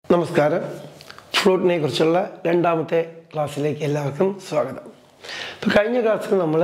നമസ്കാരം ഫ്ലൂട്ടിനെ കുറിച്ചുള്ള രണ്ടാമത്തെ ക്ലാസ്സിലേക്ക് എല്ലാവർക്കും സ്വാഗതം ഇപ്പോൾ കഴിഞ്ഞ ക്ലാസ്സിൽ നമ്മൾ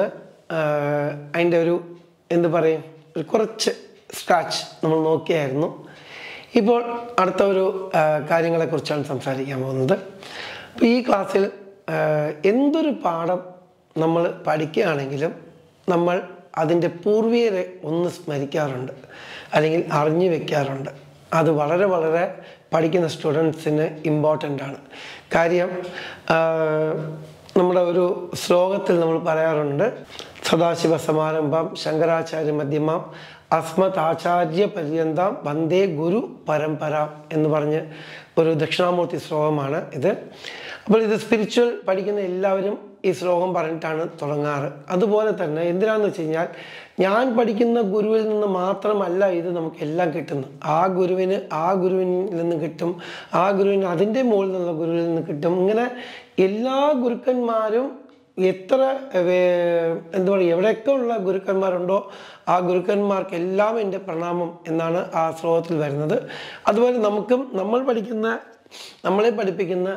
അതിൻ്റെ ഒരു എന്ത് പറയും ഒരു കുറച്ച് സ്ക്രാച്ച് നമ്മൾ നോക്കിയായിരുന്നു ഇപ്പോൾ അടുത്ത ഒരു ആ, കാര്യങ്ങളെക്കുറിച്ചാണ് സംസാരിക്കാൻ പോകുന്നത് അപ്പോൾ ഈ ക്ലാസ്സിൽ ആ, എന്തൊരു പാഠം നമ്മൾ പഠിക്കുകയാണെങ്കിലും നമ്മൾ അതിൻ്റെ പൂർവികരെ ഒന്ന് സ്മരിക്കാറുണ്ട് അല്ലെങ്കിൽ അറിഞ്ഞു വെക്കാറുണ്ട് അത് വളരെ വളരെ പഠിക്കുന്ന സ്റ്റുഡൻസിന് ഇമ്പോർട്ടൻ്റ് ആണ് കാര്യം ആ, നമ്മുടെ ഒരു ശ്ലോകത്തിൽ നമ്മൾ പറയാറുണ്ട് സദാശിവ സമാരംഭം ശങ്കരാചാര്യ മധ്യമം അസ്മത് ആചാര്യ പര്യന്തം വന്ദേ ഗുരു പരമ്പര എന്ന് പറഞ്ഞ് ഒരു ദക്ഷിണാമൂർത്തി ശ്ലോകമാണ് ഇത് അപ്പോൾ ഇത് സ്പിരിച്വൽ പഠിക്കുന്ന എല്ലാവരും ഈ ശ്ലോകം പറഞ്ഞിട്ടാണ് തുടങ്ങാറ് അതുപോലെ തന്നെ എന്തിനാന്ന് വെച്ച് കഴിഞ്ഞാൽ ഞാൻ പഠിക്കുന്ന ഗുരുവിൽ നിന്ന് മാത്രമല്ല ഇത് നമുക്ക് എല്ലാം കിട്ടുന്നത് ആ ഗുരുവിന് ആ ഗുരുവിൽ നിന്ന് കിട്ടും ആ ഗുരുവിന് അതിൻ്റെ മുകളിൽ നിന്നുള്ള ഗുരുവിൽ നിന്ന് കിട്ടും ഇങ്ങനെ എല്ലാ ഗുരുക്കന്മാരും എത്ര വേ- എന്താ പറയുക എവിടെയൊക്കെ ഉള്ള ഗുരുക്കന്മാരുണ്ടോ ആ ഗുരുക്കന്മാർക്കെല്ലാം എൻ്റെ പ്രണാമം എന്നാണ് ആ ശ്ലോകത്തിൽ വരുന്നത് അതുപോലെ നമുക്കും നമ്മൾ പഠിക്കുന്ന നമ്മളെ പഠിപ്പിക്കുന്ന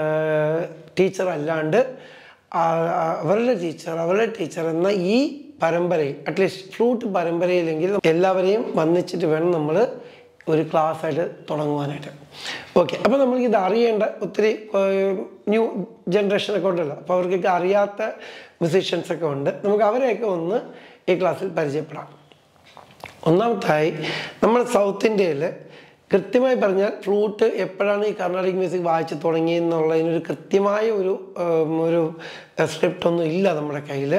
ടീച്ചർ അല്ലാണ്ട് ആ- ആ- അവരുടെ ടീച്ചർ അവരുടെ ടീച്ചർ എന്ന ഈ പരമ്പരയിൽ അറ്റ്ലീസ്റ്റ് ഫ്ലൂട്ട് പരമ്പരയിലെങ്കിൽ എല്ലാവരെയും വന്നിച്ചിട്ട് വേണം നമ്മൾ ഒരു ക്ലാസ് ആയിട്ട് തുടങ്ങുവാനായിട്ട് ഓക്കെ അപ്പോൾ നമ്മൾക്ക് ഇത് അറിയേണ്ട ഒത്തിരി ന്യൂ ജനറേഷനൊക്കെ ഉണ്ടല്ലോ അപ്പോൾ അവർക്കൊക്കെ അറിയാത്ത മ്യൂസീഷ്യൻസ് ഒക്കെ ഉണ്ട് നമുക്ക് അവരെയൊക്കെ ഒന്ന് ഈ ക്ലാസ്സിൽ പരിചയപ്പെടാം ഒന്നാമത്തായി നമ്മൾ സൗത്ത് ഇന്ത്യയിൽ കൃത്യമായി പറഞ്ഞാൽ ഫ്ലൂട്ട് എപ്പോഴാണ് ഈ കർണാടിക് മ്യൂസിക് വായിച്ച് തുടങ്ങിയെന്നുള്ളതിനൊരു കൃത്യമായ ഒരു ഉം, ഒരു സ്ക്രിപ്റ്റ് ഒന്നും ഇല്ല നമ്മുടെ കയ്യിൽ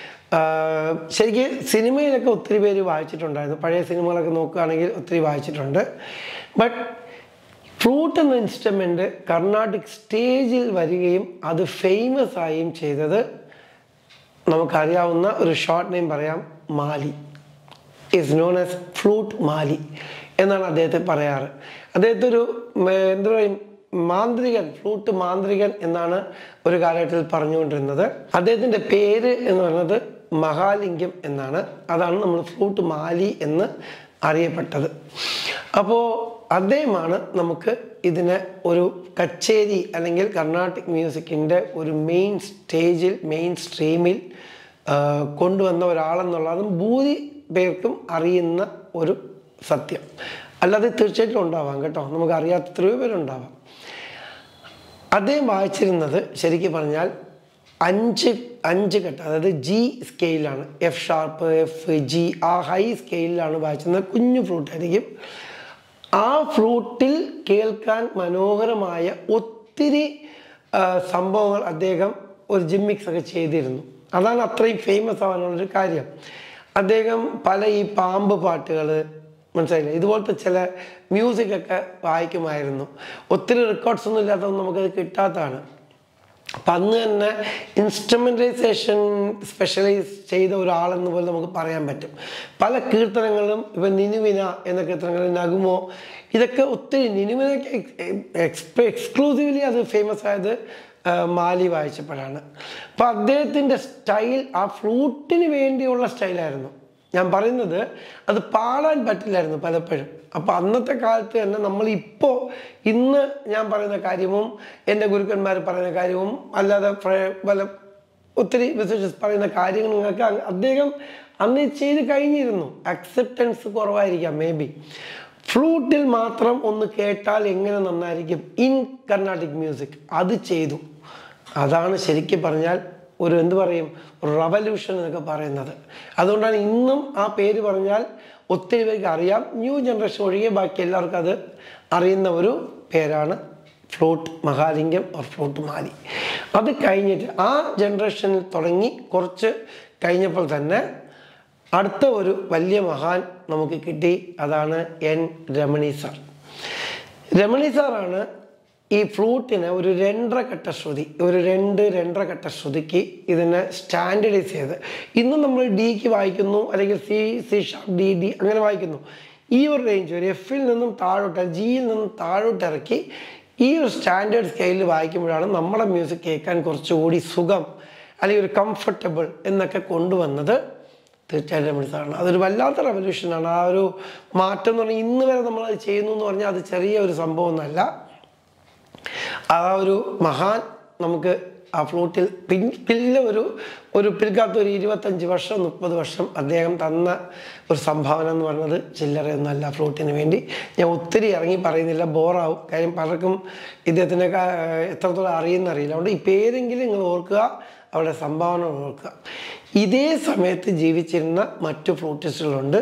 ശരിക്കും സിനിമയിലൊക്കെ ഒത്തിരി പേര് വായിച്ചിട്ടുണ്ടായിരുന്നു പഴയ സിനിമകളൊക്കെ നോക്കുകയാണെങ്കിൽ ഒത്തിരി വായിച്ചിട്ടുണ്ട് ബട്ട് ഫ്ലൂട്ട് എന്ന ഇൻസ്ട്രുമെൻ്റ് കർണാട്ടിക് സ്റ്റേജിൽ വരികയും അത് ഫേമസ് ആയും ചെയ്തത് നമുക്കറിയാവുന്ന ഒരു ഷോർട്ട് നെയിം പറയാം Mali is known as flute Mali എന്നാണ് അദ്ദേഹത്തെ പറയാറ് അദ്ദേഹത്തെ ഒരു ഉം, എന്താ പറയും മാന്ത്രികൻ ഫ്ലൂട്ട് മാന്ത്രികൻ എന്നാണ് ഒരു കാലഘട്ടത്തിൽ പറഞ്ഞുകൊണ്ടിരുന്നത് അദ്ദേഹത്തിൻ്റെ പേര് എന്ന് പറയുന്നത് മഹാലിംഗം എന്നാണ് അതാണ് നമ്മൾ ഫ്ലൂട്ട് മാലി എന്ന് അറിയപ്പെട്ടത് അപ്പോൾ അദ്ദേഹമാണ് നമുക്ക് ഇതിനെ ഒരു കച്ചേരി അല്ലെങ്കിൽ കർണാട്ടിക് മ്യൂസിക്കിൻ്റെ ഒരു മെയിൻ സ്റ്റേജിൽ മെയിൻ സ്ട്രീമിൽ ആ, കൊണ്ടുവന്ന ഒരാളെന്നുള്ളതും ഭൂരി പേർക്കും അറിയുന്ന ഒരു സത്യം അല്ലാതെ തീർച്ചയായിട്ടും ഉണ്ടാവാം കേട്ടോ നമുക്ക് അറിയാത്ത എത്രയോ പേരുണ്ടാവാം അദ്ദേഹം വായിച്ചിരുന്നത് ശരിക്കും പറഞ്ഞാൽ അഞ്ച് അഞ്ച് ഘട്ടം അതായത് ജി സ്കെയിലാണ് എഫ് ഷാർപ്പ് എഫ് ജി ആ ഹൈ സ്കെയിലാണ് വായിച്ചിരുന്നത് കുഞ്ഞു ഫ്ലൂട്ടായിരിക്കും ആ ഫ്ലൂട്ടിൽ കേൾക്കാൻ മനോഹരമായ ഒത്തിരി ആ, സംഭവങ്ങൾ അദ്ദേഹം ഒരു ജിമ്മിക്സ് ഒക്കെ ചെയ്തിരുന്നു അതാണ് അത്രയും ഫേമസ് ആവാനുള്ളൊരു കാര്യം അദ്ദേഹം പല ഈ പാമ്പ് പാട്ടുകൾ മനസ്സിലായില്ലേ ഇതുപോലത്തെ ചില മ്യൂസിക്കൊക്കെ വായിക്കുമായിരുന്നു ഒത്തിരി റെക്കോർഡ്സ് ഒന്നും ഇല്ലാത്തതൊന്നും നമുക്കത് കിട്ടാത്തതാണ് അപ്പം അന്ന് തന്നെ ഇൻസ്ട്രുമെൻറ്റൈസേഷൻ സ്പെഷ്യലൈസ് ചെയ്ത ഒരാളെന്ന് പോലെ നമുക്ക് പറയാൻ പറ്റും പല കീർത്തനങ്ങളും ഇപ്പം നിനുവിന എന്ന കീർത്തനങ്ങൾ നഗുമോ ഇതൊക്കെ ഒത്തിരി നിനുവിനൊക്കെ എക്സ്പെ എക്സ്ക്ലൂസീവ്ലി അത് ഫേമസ് ആയത് ആ, മാലി വായിച്ചപ്പോഴാണ് അപ്പം അദ്ദേഹത്തിൻ്റെ സ്റ്റൈൽ ആ ഫ്ലൂട്ടിന് വേണ്ടിയുള്ള സ്റ്റൈലായിരുന്നു ഞാൻ പറയുന്നത് അത് പാടാൻ പറ്റില്ലായിരുന്നു പലപ്പോഴും അപ്പോൾ അന്നത്തെ കാലത്ത് തന്നെ നമ്മൾ ഇപ്പോൾ ഇന്ന് ഞാൻ പറയുന്ന കാര്യവും എൻ്റെ ഗുരുക്കന്മാർ പറയുന്ന കാര്യവും അല്ലാതെ ഫ്ര- പല ഒത്തിരി ബിസിനസ് പറയുന്ന കാര്യങ്ങളൊക്കെ അങ്ങ് അദ്ദേഹം അന്ന് ചെയ്ത് കഴിഞ്ഞിരുന്നു അക്സെപ്റ്റൻസ് കുറവായിരിക്കാം മേ ബി ഫ്ലൂട്ടിൽ മാത്രം ഒന്ന് കേട്ടാൽ എങ്ങനെ നന്നായിരിക്കും ഇൻ കർണാട്ടിക് മ്യൂസിക് അത് ചെയ്തു അതാണ് ശരിക്കും പറഞ്ഞാൽ ഒരു എന്ത് പറയും റവല്യൂഷൻ എന്നൊക്കെ പറയുന്നത് അതുകൊണ്ടാണ് ഇന്നും ആ പേര് പറഞ്ഞാൽ ഒത്തിരി പേർക്ക് അറിയാം ന്യൂ ജനറേഷൻ ഒഴികെ ബാക്കി എല്ലാവർക്കും അത് അറിയുന്ന ഒരു പേരാണ് flute Mahalingam or flute Mali അത് കഴിഞ്ഞിട്ട് ആ ജനറേഷനിൽ തുടങ്ങി കുറച്ച് കഴിഞ്ഞപ്പോൾ തന്നെ അടുത്ത ഒരു വലിയ മഹാൻ നമുക്ക് കിട്ടി അതാണ് എൻ രമണി സാർ രമണി സാറാണ് ഈ ഫ്ലൂട്ടിനെ ഒരു രണ്ടര കട്ട ശ്രുതി ഒരു രണ്ട് രണ്ടര കട്ട ശ്രുതിക്ക് ഇതിനെ സ്റ്റാൻഡർഡൈസ് ചെയ്ത് ഇന്നും നമ്മൾ ഡിക്ക് വായിക്കുന്നു അല്ലെങ്കിൽ C C sharp D D അങ്ങനെ വായിക്കുന്നു ഈ ഒരു റേഞ്ച് ഒരു എഫിൽ നിന്നും താഴോട്ട് ജിയിൽ നിന്നും താഴോട്ട് ഇറക്കി ഈ ഒരു സ്റ്റാൻഡേർഡ് സ്കെയിലിൽ വായിക്കുമ്പോഴാണ് നമ്മുടെ മ്യൂസിക് കേൾക്കാൻ കുറച്ചുകൂടി സുഖം അല്ലെങ്കിൽ ഒരു കംഫർട്ടബിൾ എന്നൊക്കെ കൊണ്ടുവന്നത് തീർച്ചയായിട്ടും രമണി സാറാണ് അതൊരു വല്ലാത്ത റെവല്യൂഷനാണ് ആ ഒരു മാറ്റം എന്ന് പറഞ്ഞാൽ ഇന്ന് വരെ നമ്മൾ അത് ചെയ്യുന്നു എന്ന് പറഞ്ഞാൽ അത് ചെറിയ ഒരു സംഭവമൊന്നുമല്ല ആ ഒരു മഹാൻ നമുക്ക് ആ ഫ്ലൂട്ടിൽ പിൻ പിന്നെ ഒരു ഒരു പിൽക്കാത്ത ഒരു ഇരുപത്തഞ്ച് വർഷം മുപ്പത് വർഷം അദ്ദേഹം തന്ന ഒരു സംഭാവന എന്ന് പറയുന്നത് ചില്ലറയൊന്നുമല്ല ഫ്ലൂട്ടിന് വേണ്ടി ഞാൻ ഒത്തിരി ഇറങ്ങി പറയുന്നില്ല ബോറാവും കാര്യം പലർക്കും ഇദ്ദേഹത്തിനെ കാ- എത്രത്തോളം അറിയുന്നറിയില്ല അതുകൊണ്ട് ഈ പേരെങ്കിലും നിങ്ങൾ ഓർക്കുക അവരുടെ സംഭാവന ഓർക്കുക ഇതേ സമയത്ത് ജീവിച്ചിരുന്ന മറ്റു ഫ്ലൂട്ടിസ്റ്റുകളുണ്ട്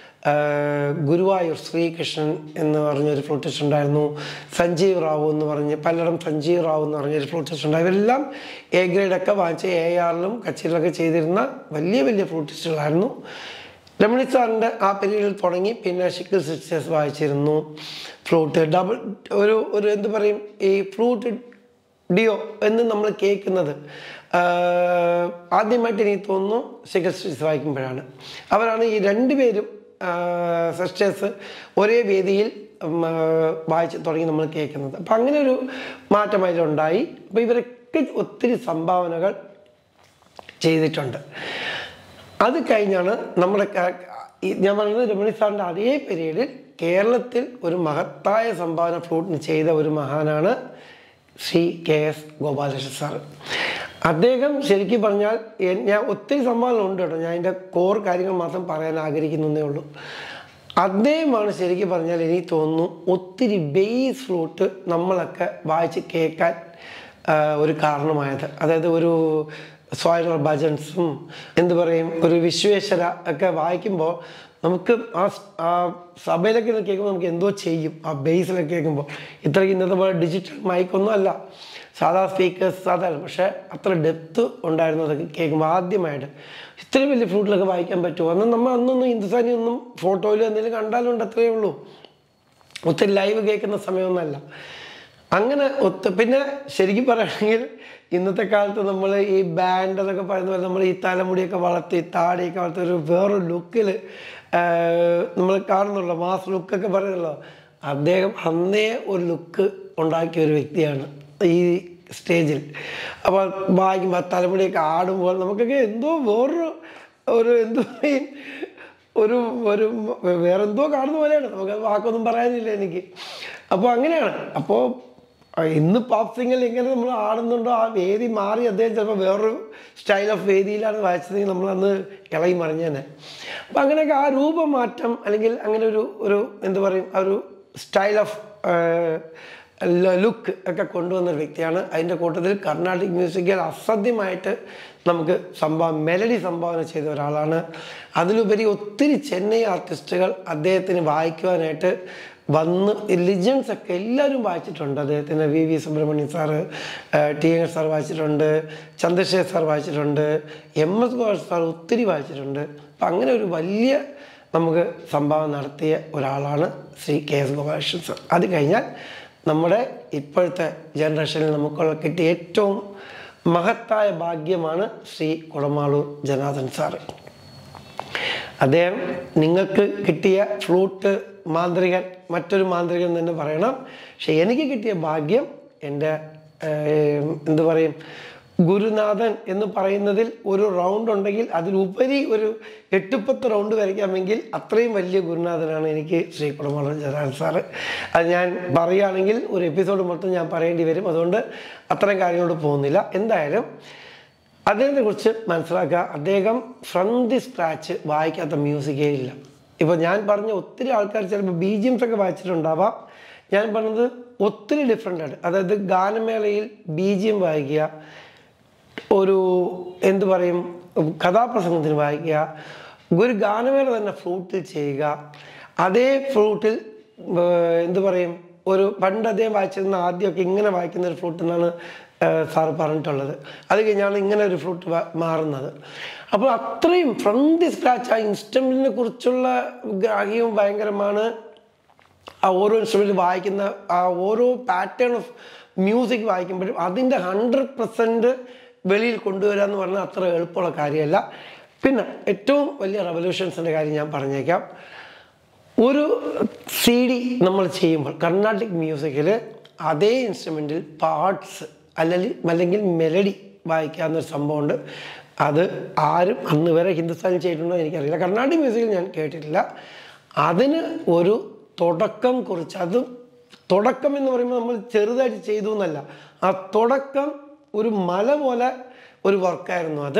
ആഹ് ഗുരുവായൂർ ശ്രീകൃഷ്ണൻ എന്ന് പറഞ്ഞൊരു ഫ്ലൂട്ടിസ്റ്റ് ഉണ്ടായിരുന്നു സഞ്ജീവ് റാവു എന്ന് പറഞ്ഞ് പലരും സഞ്ജീവ് റാവു എന്ന് പറഞ്ഞൊരു ഫ്ലൂട്ടിസ്റ്റ് ഉണ്ട് ഇവരെല്ലാം എ ഗ്രേഡൊക്കെ വാങ്ങിച്ച് എ ആറിലും കച്ചേരിയിലൊക്കെ ചെയ്തിരുന്ന വലിയ വലിയ ഫ്ലൂട്ടിസ്റ്റുകളായിരുന്നു രമണി സാറിൻ്റെ ആ പീരീഡിൽ തുടങ്ങി പിന്നെ ഷിക്കിൾ സിസ്റ്റേഴ്സ് വായിച്ചിരുന്നു ഫ്ലൂട്ട് ഡബിൾ ഒരു ഒരു എന്ത് പറയും ഈ ഫ്ലൂട്ട് ഡിയോ എന്ന് നമ്മൾ കേൾക്കുന്നത് ആഹ് ആദ്യമായിട്ട് എനിക്ക് തോന്നുന്നു ഷിക്കിൾ സിസ്റ്റേഴ്സ് വായിക്കുമ്പോഴാണ് അവരാണ് ഈ രണ്ടുപേരും സിസ്റ്റേഴ്സ് ഒരേ വേദിയിൽ ഉം, ആ, വായിച്ച് തുടങ്ങി നമ്മൾ കേൾക്കുന്നത് അപ്പം അങ്ങനെ ഒരു മാറ്റം അതിലുണ്ടായി അപ്പോൾ ഇവരൊക്കെ ഒത്തിരി സംഭാവനകൾ ചെയ്തിട്ടുണ്ട് അത് കഴിഞ്ഞാണ് നമ്മുടെ ക- ഈ ഞാൻ പറയുന്നത് രമണി സാറിൻ്റെ അതേ പീരീഡിൽ കേരളത്തിൽ ഒരു മഹത്തായ സംഭാവന ഫ്ലൂട്ടിന് ചെയ്ത ഒരു മഹാനാണ് Shri K S Gopalakrishnan sir അദ്ദേഹം ശരിക്കും പറഞ്ഞാൽ എ- ഞാൻ ഒത്തിരി സംഭാവന ഉണ്ട് കേട്ടോ ഞാൻ അതിൻ്റെ കോർ കാര്യങ്ങൾ മാത്രം പറയാൻ ആഗ്രഹിക്കുന്നതേ ഉള്ളൂ അദ്ദേഹമാണ് ശരിക്കും പറഞ്ഞാൽ എനിക്ക് തോന്നുന്നു ഒത്തിരി ബേസ് ഫ്ലൂട്ട് നമ്മളൊക്കെ വായിച്ച് കേൾക്കാൻ ആ, ഒരു കാരണമായത് അതായത് ഒരു സ്വായങ്ങൾ ഭജൻസും എന്ത് പറയും ഒരു വിശ്വേശ്വര ഒക്കെ വായിക്കുമ്പോൾ നമുക്ക് ആ സ്- ആ സഭയിലൊക്കെ ഇത് കേൾക്കുമ്പോൾ നമുക്ക് എന്തോ ചെയ്യും ആ ബേസിലൊക്കെ കേൾക്കുമ്പോൾ ഇത്ര ഇന്നത്തെ പോലെ ഡിജിറ്റൽ മൈക്കൊന്നും അല്ല സാധാ സ്പീക്കേഴ്സ് സാധാരണ പക്ഷേ അത്ര ഡെപ്ത് ഉണ്ടായിരുന്നു അതൊക്കെ കേൾക്കുമ്പോൾ ആദ്യമായിട്ട് ഇത്രയും വലിയ ഫ്ലൂട്ടിലൊക്കെ വായിക്കാൻ പറ്റുമോ അന്ന് നമ്മൾ അന്നൊന്നും ഹിന്ദുസ്ഥാനി ഒന്നും ഫോട്ടോയിലും എന്തെങ്കിലും കണ്ടാലുണ്ട് അത്രയേ ഉള്ളൂ ഒത്തിരി ലൈവ് കേൾക്കുന്ന സമയമൊന്നുമല്ല അങ്ങനെ ഒത്ത് പിന്നെ ശരിക്കും പറയുകയാണെങ്കിൽ ഇന്നത്തെ കാലത്ത് നമ്മൾ ഈ ബാൻഡ് എന്നൊക്കെ പറയുന്ന പോലെ നമ്മൾ ഈ തലമുടിയൊക്കെ വളർത്തി താടിയൊക്കെ വളർത്തി ഒരു വേറൊരു ലുക്കിൽ നമ്മൾ കാണുന്നുള്ളൂ മാസ് ലുക്കൊക്കെ പറയുന്നല്ലോ അദ്ദേഹം അന്നേ ഒരു ലുക്ക് ഉണ്ടാക്കിയ ഒരു വ്യക്തിയാണ് ഈ സ്റ്റേജിൽ അപ്പോൾ വായിക്കുമ്പോൾ ആ തലമുടിയൊക്കെ ആടുമ്പോൾ നമുക്കൊക്കെ എന്തോ വേറൊരു ഒരു എന്തോ പറയും ഒരു ഒരു വേറെന്തോ കാണുന്ന പോലെയാണ് നമുക്ക് വാക്കൊന്നും പറയാനില്ല എനിക്ക് അപ്പോൾ അങ്ങനെയാണ് അപ്പോൾ ഇന്ന് പോപ്പ് സിംഗിൽ എങ്ങനെ നമ്മൾ ആടുന്നുണ്ടോ ആ വേദി മാറി അദ്ദേഹം ചിലപ്പോൾ വേറൊരു സ്റ്റൈൽ ഓഫ് വേദിയിലാണ് വായിച്ചതെങ്കിൽ നമ്മളന്ന് ഇളകി മറിഞ്ഞേനെ അപ്പം അങ്ങനെയൊക്കെ ആ രൂപമാറ്റം അല്ലെങ്കിൽ അങ്ങനെ ഒരു ഒരു എന്ത് പറയും ആ ഒരു സ്റ്റൈൽ ഓഫ് ലുക്ക് ഒക്കെ കൊണ്ടുവന്ന ഒരു വ്യക്തിയാണ് അതിൻ്റെ കൂട്ടത്തിൽ കർണാട്ടിക് മ്യൂസിക്കിൽ അസാധ്യമായിട്ട് നമുക്ക് സംഭാവന മെലഡി സംഭാവന ചെയ്ത ഒരാളാണ് അതിലുപരി ഒത്തിരി ചെന്നൈ ആർട്ടിസ്റ്റുകൾ അദ്ദേഹത്തിന് വായിക്കുവാനായിട്ട് വന്ന് ലിജൻസ് ഒക്കെ എല്ലാവരും വായിച്ചിട്ടുണ്ട് അദ്ദേഹത്തിന് V V Subramaniam sir T N sir വായിച്ചിട്ടുണ്ട് ചന്ദ്രശേഖർ സാർ വായിച്ചിട്ടുണ്ട് എം എസ് ഗോപാൽ സാർ ഒത്തിരി വായിച്ചിട്ടുണ്ട് അപ്പം അങ്ങനെ ഒരു വലിയ നമുക്ക് സംഭാവന നടത്തിയ ഒരാളാണ് Shri K S Gopalakrishnan sir അത് കഴിഞ്ഞാൽ നമ്മുടെ ഇപ്പോഴത്തെ ജനറേഷനിൽ നമുക്കുള്ള കിട്ടിയ ഏറ്റവും മഹത്തായ ഭാഗ്യമാണ് ശ്രീ കുളമാളൂർ ജനാർദ്ദൻ സാറ് അദ്ദേഹം നിങ്ങൾക്ക് കിട്ടിയ ഫ്ലൂട്ട് മാന്ത്രികൻ മറ്റൊരു മാന്ത്രികൻ എന്ന് തന്നെ പറയണം പക്ഷെ എനിക്ക് കിട്ടിയ ഭാഗ്യം എൻ്റെ ഏഹ്, എന്ത് പറയും ഗുരുനാഥൻ എന്ന് പറയുന്നതിൽ ഒരു റൗണ്ട് ഉണ്ടെങ്കിൽ അതിലുപരി ഒരു എട്ടുപത്ത് റൗണ്ട് വരയ്ക്കാമെങ്കിൽ അത്രയും വലിയ ഗുരുനാഥനാണ് എനിക്ക് ശ്രീ കുളമല ജനാൻ സാറ് അത് ഞാൻ പറയുകയാണെങ്കിൽ ഒരു എപ്പിസോഡ് മൊത്തം ഞാൻ പറയേണ്ടി വരും അതുകൊണ്ട് അത്തരം കാര്യങ്ങളോട് പോകുന്നില്ല എന്തായാലും അദ്ദേഹത്തെ കുറിച്ച് മനസ്സിലാക്കുക അദ്ദേഹം ഫ്രം ദി സ്ക്രാച്ച് വായിക്കാത്ത മ്യൂസിക്കേ ഇല്ല ഇപ്പോൾ ഞാൻ പറഞ്ഞ ഒത്തിരി ആൾക്കാർ ചിലപ്പോൾ ബി ജി എംസ് ഒക്കെ വായിച്ചിട്ടുണ്ടാവാം ഞാൻ പറഞ്ഞത് ഒത്തിരി ഡിഫറെൻ്റ് ആണ് അതായത് ഗാനമേളയിൽ ബി ജി എം വായിക്കുക ഒരു എന്ത് പറയും കഥാപ്രസംഗത്തിന് വായിക്കുക ഒരു ഗാനമേള തന്നെ ഫ്ലൂട്ടിൽ ചെയ്യുക അതേ ഫ്ലൂട്ടിൽ ഏർ, എന്ത് പറയും ഒരു പണ്ട് അദ്ദേഹം വായിച്ചിരുന്ന ആദ്യമൊക്കെ ഇങ്ങനെ വായിക്കുന്ന ഒരു ഫ്ലൂട്ട് എന്നാണ് സാറ് പറഞ്ഞിട്ടുള്ളത് അത് കഴിഞ്ഞാണ് ഇങ്ങനെ ഒരു ഫ്ലൂട്ട് മാറുന്നത് അപ്പോൾ അത്രയും ഫ്രം ദി സ്ക്രാച്ച് ആ ഇൻസ്റ്റമെൻറ്റിനെ കുറിച്ചുള്ള ഗ്രാഹ്യവും ഭയങ്കരമാണ് ആ ഓരോ ഇൻസ്ട്രുമെൻറ്റ് വായിക്കുന്ന ആ ഓരോ പാറ്റേൺ ഓഫ് മ്യൂസിക് വായിക്കുമ്പോഴും അതിൻ്റെ ഹൺഡ്രഡ് പെർസെൻറ്റ് വെളിയിൽ കൊണ്ടുവരിക എന്ന് പറഞ്ഞാൽ അത്ര എളുപ്പമുള്ള കാര്യമല്ല പിന്നെ ഏറ്റവും വലിയ റെവല്യൂഷൻസിൻ്റെ കാര്യം ഞാൻ പറഞ്ഞേക്കാം ഒരു സി ഡി നമ്മൾ ചെയ്യുമ്പോൾ കർണാട്ടിക് മ്യൂസിക്കിൽ അതേ ഇൻസ്ട്രുമെൻറ്റിൽ പാർട്സ് അല്ലെങ്കിൽ അല്ലെങ്കിൽ മെലഡി വായിക്കാവുന്നൊരു സംഭവമുണ്ട് അത് ആരും അന്ന് വരെ ഹിന്ദുസ്ഥാനിൽ ചെയ്തിട്ടുണ്ടോ എനിക്കറിയില്ല കർണാട്ടിക് മ്യൂസിക്കിൽ ഞാൻ കേട്ടിട്ടില്ല അതിന് ഒരു തുടക്കം കുറിച്ച് അത് തുടക്കം എന്ന് പറയുമ്പോൾ നമ്മൾ ചെറുതായിട്ട് ചെയ്തു എന്നല്ല ആ തുടക്കം ഒരു മല പോലെ ഒരു വർക്കായിരുന്നു അത്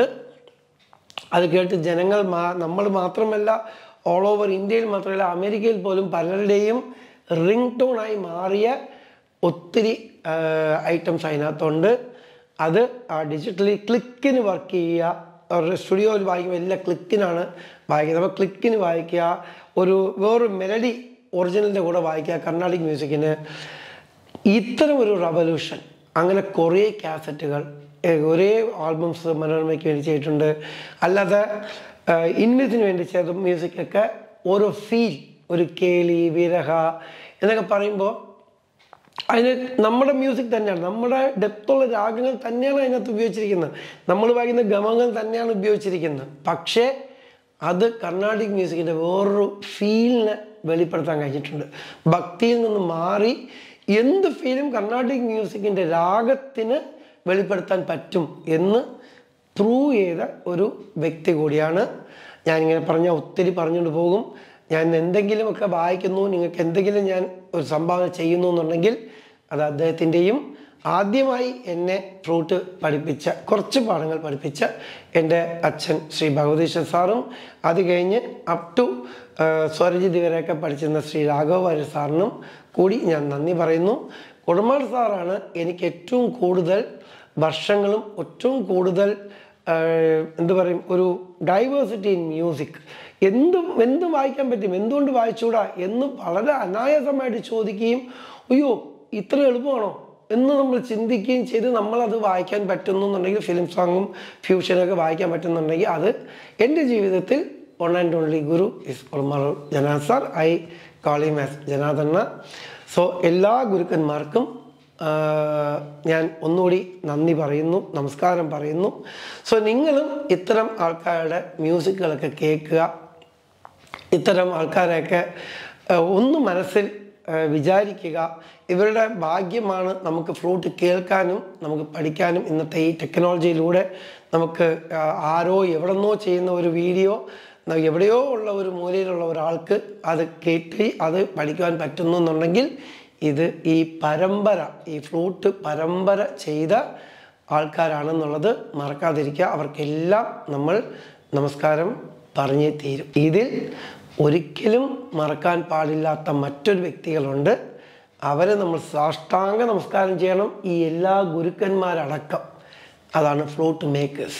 അത് കേട്ട് ജനങ്ങൾ മാ നമ്മൾ മാത്രമല്ല ഓൾ ഓവർ ഇന്ത്യയിൽ മാത്രമല്ല അമേരിക്കയിൽ പോലും പലരുടെയും റിംഗ് ടോണായി മാറിയ ഒത്തിരി ഐറ്റംസ് അതിനകത്തുണ്ട് അത് ഡിജിറ്റലി ക്ലിക്കിന് വർക്ക് ചെയ്യുക അവരുടെ സ്റ്റുഡിയോയിൽ വായിക്കുമ്പോൾ എല്ലാ ക്ലിക്കിനാണ് വായിക്കുന്നത് അപ്പോൾ ക്ലിക്കിന് വായിക്കുക ഒരു വേറൊരു മെലഡി ഒറിജിനലിൻ്റെ കൂടെ വായിക്കുക കർണാടിക് മ്യൂസിക്കിന് ഇത്തരം ഒരു റവല്യൂഷൻ അങ്ങനെ കുറേ കാസറ്റുകൾ ഏഹ് ഒരേ ആൽബംസ് മനോരമയ്ക്ക് വേണ്ടി ചെയ്തിട്ടുണ്ട് അല്ലാതെ ഇൻവിസിന് വേണ്ടി ചെയ്ത മ്യൂസിക്കൊക്കെ ഓരോ ഫീൽ ഒരു കേളി വിരഹ എന്നൊക്കെ പറയുമ്പോൾ അതിന് നമ്മുടെ മ്യൂസിക് തന്നെയാണ് നമ്മുടെ ഡെപ്തുള്ള രാഗങ്ങൾ തന്നെയാണ് അതിനകത്ത് ഉപയോഗിച്ചിരിക്കുന്നത് നമ്മൾ വായിക്കുന്ന ഗമങ്ങൾ തന്നെയാണ് ഉപയോഗിച്ചിരിക്കുന്നത് പക്ഷേ അത് കർണാടിക് മ്യൂസിക്കിൻ്റെ വേറൊരു ഫീലിനെ വെളിപ്പെടുത്താൻ കഴിഞ്ഞിട്ടുണ്ട് ഭക്തിയിൽ നിന്ന് മാറി എന്ത് ഫീലും കർണാടിക് മ്യൂസിക്കിൻ്റെ രാഗത്തിന് വെളിപ്പെടുത്താൻ പറ്റും എന്ന് പ്രൂവ് ചെയ്ത ഒരു വ്യക്തി കൂടിയാണ് ഞാനിങ്ങനെ പറഞ്ഞാൽ ഒത്തിരി പറഞ്ഞുകൊണ്ട് പോകും ഞാൻ എന്തെങ്കിലുമൊക്കെ വായിക്കുന്നു നിങ്ങൾക്ക് എന്തെങ്കിലും ഞാൻ ഒരു സംഭാവന ചെയ്യുന്നു എന്നുണ്ടെങ്കിൽ അത് അദ്ദേഹത്തിൻ്റെയും ആദ്യമായി എന്നെ ഫ്ലൂട്ട് പഠിപ്പിച്ച കുറച്ച് പാഠങ്ങൾ പഠിപ്പിച്ച എൻ്റെ അച്ഛൻ ശ്രീ ഭഗവതീശ്വർ സാറും അത് കഴിഞ്ഞ് അപ് ടു സ്വരജിത് വരെയൊക്കെ പഠിച്ചിരുന്ന ശ്രീ രാഘവ വാര്യർ സാറിനും കൂടി ഞാൻ നന്ദി പറയുന്നു കുടമാൾ സാറാണ് എനിക്ക് ഏറ്റവും കൂടുതൽ വർഷങ്ങളും ഏറ്റവും കൂടുതൽ ആഹ്, എന്ത് പറയും ഒരു ഡൈവേഴ്സിറ്റി ഇൻ മ്യൂസിക് എന്തും എന്തും വായിക്കാൻ പറ്റും എന്തുകൊണ്ട് വായിച്ചൂടാ എന്ന് വളരെ അനായാസമായിട്ട് ചോദിക്കുകയും അയ്യോ ഇത്ര എളുപ്പമാണോ എന്ന് നമ്മൾ ചിന്തിക്കുകയും ചെയ്ത് നമ്മളത് വായിക്കാൻ പറ്റുന്നു എന്നുണ്ടെങ്കിൽ ഫിലിം സോങ്ങും ഫ്യൂഷനൊക്കെ വായിക്കാൻ പറ്റുന്നുണ്ടെങ്കിൽ അത് എൻ്റെ ജീവിതത്തിൽ one and only guru is ഒൾമർ ജനാദ് സാർ ഐ കോളിം ആസ് ജനാദണ്ണ സോ എല്ലാ ഗുരുക്കന്മാർക്കും ആഹ് ഞാൻ ഒന്നുകൂടി നന്ദി പറയുന്നു നമസ്കാരം പറയുന്നു സോ നിങ്ങളും ഇത്തരം ആൾക്കാരുടെ മ്യൂസിക്കുകളൊക്കെ കേൾക്കുക ഇത്തരം ആൾക്കാരെയൊക്കെ ആഹ് ഒന്ന് മനസ്സിൽ ആഹ് വിചാരിക്കുക ഇവരുടെ ഭാഗ്യമാണ് നമുക്ക് ഫ്ലൂട്ട് കേൾക്കാനും നമുക്ക് പഠിക്കാനും ഇന്നത്തെ ഈ ടെക്നോളജിയിലൂടെ നമുക്ക് ആഹ് ആരോ എവിടെന്നോ ചെയ്യുന്ന ഒരു വീഡിയോ ന- എവിടെയോ ഉള്ള ഒരു മൂലയിലുള്ള ഒരാൾക്ക് അത് കേട്ട് അത് പഠിക്കുവാൻ പറ്റുന്നു എന്നുണ്ടെങ്കിൽ ഇത് ഈ പരമ്പര ഈ ഫ്ലൂട്ട് പരമ്പര ചെയ്ത ആൾക്കാരാണെന്നുള്ളത് മറക്കാതിരിക്കുക അവർക്കെല്ലാം നമ്മൾ നമസ്കാരം പറഞ്ഞേ തീരും ഇതിൽ ഒരിക്കലും മറക്കാൻ പാടില്ലാത്ത മറ്റൊരു വ്യക്തികളുണ്ട് അവരെ നമ്മൾ സാഷ്ടാംഗ നമസ്കാരം ചെയ്യണം ഈ എല്ലാ ഗുരുക്കന്മാരടക്കം അതാണ് ഫ്ലൂട്ട് മേക്കേഴ്സ്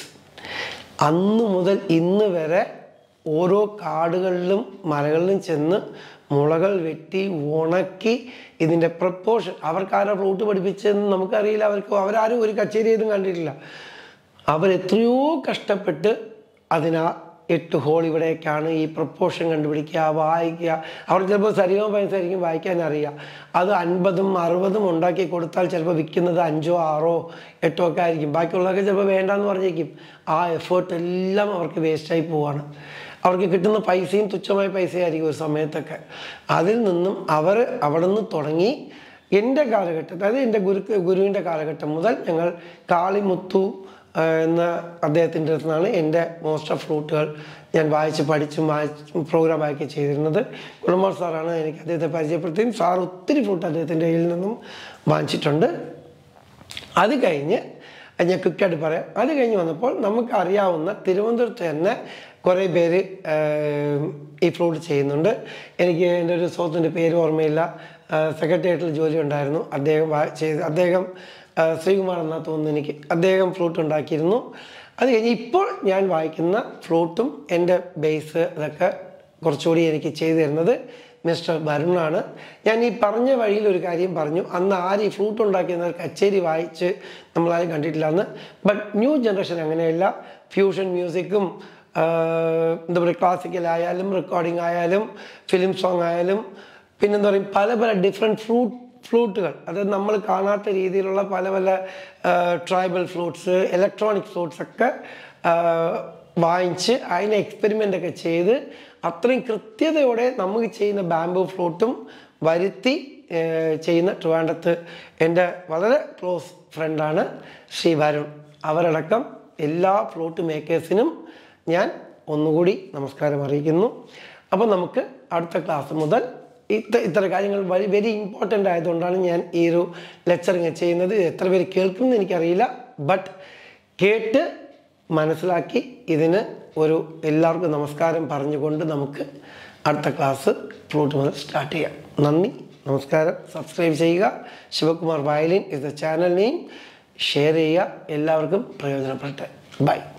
അന്ന് മുതൽ ഇന്ന് വരെ ഓരോ കാടുകളിലും മലകളിലും ചെന്ന് മുളകൾ വെട്ടി ഉണക്കി ഇതിൻ്റെ പ്രപ്പോഷൻ അവർക്കാരാ ഫ്ലൂട്ട് പഠിപ്പിച്ചതെന്ന് നമുക്കറിയില്ല അവർക്ക് അവരാരും ഒരു കച്ചേരി ചെയ്തും കണ്ടിട്ടില്ല അവരെത്രയോ കഷ്ടപ്പെട്ട് അതിനാ എട്ട് ഹോൾ ഇവിടേക്കാണ് ഈ പ്രപ്പോഷൻ കണ്ടുപിടിക്കുക വായിക്കുക അവർ ചിലപ്പോൾ സരിഗമ പൈസയായിരിക്കും വായിക്കാൻ അറിയാം അത് അൻപതും അറുപതും ഉണ്ടാക്കി കൊടുത്താൽ ചിലപ്പോൾ വിൽക്കുന്നത് അഞ്ചോ ആറോ എട്ടോ ഒക്കെ ആയിരിക്കും ബാക്കിയുള്ളതൊക്കെ ചിലപ്പോൾ വേണ്ടാന്ന് പറഞ്ഞേക്കും ആ എഫേർട്ട് എല്ലാം അവർക്ക് വേസ്റ്റായി പോവാണ് അവർക്ക് കിട്ടുന്ന പൈസയും തുച്ഛമായ പൈസയായിരിക്കും ഒരു സമയത്തൊക്കെ അതിൽ നിന്നും അവർ അവിടെ നിന്ന് തുടങ്ങി എൻ്റെ കാലഘട്ടം അതായത് എൻ്റെ ഗുരു ഗുരുവിൻ്റെ കാലഘട്ടം മുതൽ ഞങ്ങൾ കാളിമുത്തു ആ, എന്ന അദ്ദേഹത്തിൻ്റെ അടുത്ത് നിന്നാണ് എൻ്റെ മോസ്റ്റ് ഓഫ് ഫ്ലൂട്ടുകൾ ഞാൻ വായിച്ച് പഠിച്ചും വായിച്ച് പ്രോഗ്രാം വായിക്കുകയും ചെയ്തിരുന്നത് കുളമാർ സാറാണ് എനിക്ക് അദ്ദേഹത്തെ പരിചയപ്പെടുത്തിയും സാർ ഒത്തിരി ഫ്ലൂട്ട് അദ്ദേഹത്തിൻ്റെ കയ്യിൽ നിന്നും വാങ്ങിച്ചിട്ടുണ്ട് അത് കഴിഞ്ഞ് അത് ഞാൻ ക്വിക്കായിട്ട് പറയാം അത് കഴിഞ്ഞ് വന്നപ്പോൾ നമുക്ക് അറിയാവുന്ന തിരുവനന്തപുരത്ത് തന്നെ കുറേ പേര് ആഹ്, ഈ ഫ്ലൂട്ട് ചെയ്യുന്നുണ്ട് എനിക്ക് എൻ്റെ ഒരു സുഹൃത്തിൻ്റെ പേര് ഓർമ്മയില്ല സെക്രട്ടേറിയറ്റിൽ ജോലി ഉണ്ടായിരുന്നു അദ്ദേഹം വാ- ചെയ്ത് അദ്ദേഹം ആഹ്, ശ്രീകുമാർ എന്നാ തോന്നുന്നു എനിക്ക് അദ്ദേഹം ഫ്ലൂട്ട് ഉണ്ടാക്കിയിരുന്നു അത് കഴിഞ്ഞ് ഇപ്പോൾ ഞാൻ വായിക്കുന്ന ഫ്ലൂട്ടും എൻ്റെ ബേസ് അതൊക്കെ കുറച്ചുകൂടി എനിക്ക് ചെയ്തു തരുന്നത് മിസ്റ്റർ വരുണാണ് ഞാൻ ഈ പറഞ്ഞ വഴിയിൽ ഒരു കാര്യം പറഞ്ഞു അന്ന് ആര് ഈ ഫ്ലൂട്ട് ഉണ്ടാക്കിയെന്ന ഒരു കച്ചേരി വായിച്ച് നമ്മളാരും കണ്ടിട്ടില്ല അന്ന് ബട്ട് ന്യൂ ജനറേഷൻ അങ്ങനെയല്ല ഫ്യൂഷൻ മ്യൂസിക്കും എന്താ പറയുക ക്ലാസിക്കൽ ആയാലും റെക്കോർഡിംഗ് ആയാലും ഫിലിം സോങ് ആയാലും പിന്നെന്താ പറയുക പല പല ഡിഫറെൻറ്റ് ഫ്ലൂട്ട് ഫ്ലൂട്ടുകൾ അതായത് നമ്മൾ കാണാത്ത രീതിയിലുള്ള പല പല ട്രൈബൽ ഫ്ലൂട്ട്സ് ഇലക്ട്രോണിക് ഫ്ലൂട്ട്സ് ഒക്കെ ആ, വാങ്ങിച്ച് അതിനെ എക്സ്പെരിമെൻ്റ് ഒക്കെ ചെയ്ത് അത്രയും കൃത്യതയോടെ നമുക്ക് ചെയ്യുന്ന ബാംബു ഫ്ലൂട്ടും വരുത്തി ആ, ചെയ്യുന്ന ട്രിവാൻഡത്ത് എൻ്റെ വളരെ ക്ലോസ് ഫ്രണ്ടാണ് ശ്രീ വരുൺ അവരടക്കം എല്ലാ ഫ്ലൂട്ട് മേക്കേഴ്സിനും ഞാൻ ഒന്നുകൂടി നമസ്കാരം അറിയിക്കുന്നു അപ്പോൾ നമുക്ക് അടുത്ത ക്ലാസ് മുതൽ ഇത്ര ഇത്ര കാര്യങ്ങൾ വളരെ വെരി ഇമ്പോർട്ടൻ്റ് ആയതുകൊണ്ടാണ് ഞാൻ ഈ ഒരു ലെക്ചർ ഇങ്ങനെ ചെയ്യുന്നത് ഇത് എത്ര പേര് കേൾക്കുമെന്ന് എനിക്കറിയില്ല ബട്ട് കേട്ട് മനസ്സിലാക്കി ഇതിന് ഒരു എല്ലാവർക്കും നമസ്കാരം പറഞ്ഞുകൊണ്ട് നമുക്ക് അടുത്ത ക്ലാസ് ഫ്ലൂട്ട് മുതൽ സ്റ്റാർട്ട് ചെയ്യാം നന്ദി നമസ്കാരം സബ്സ്ക്രൈബ് ചെയ്യുക Shivakumar violin is the channel name share ചെയ്യുക എല്ലാവർക്കും പ്രയോജനപ്പെടട്ടെ ബൈ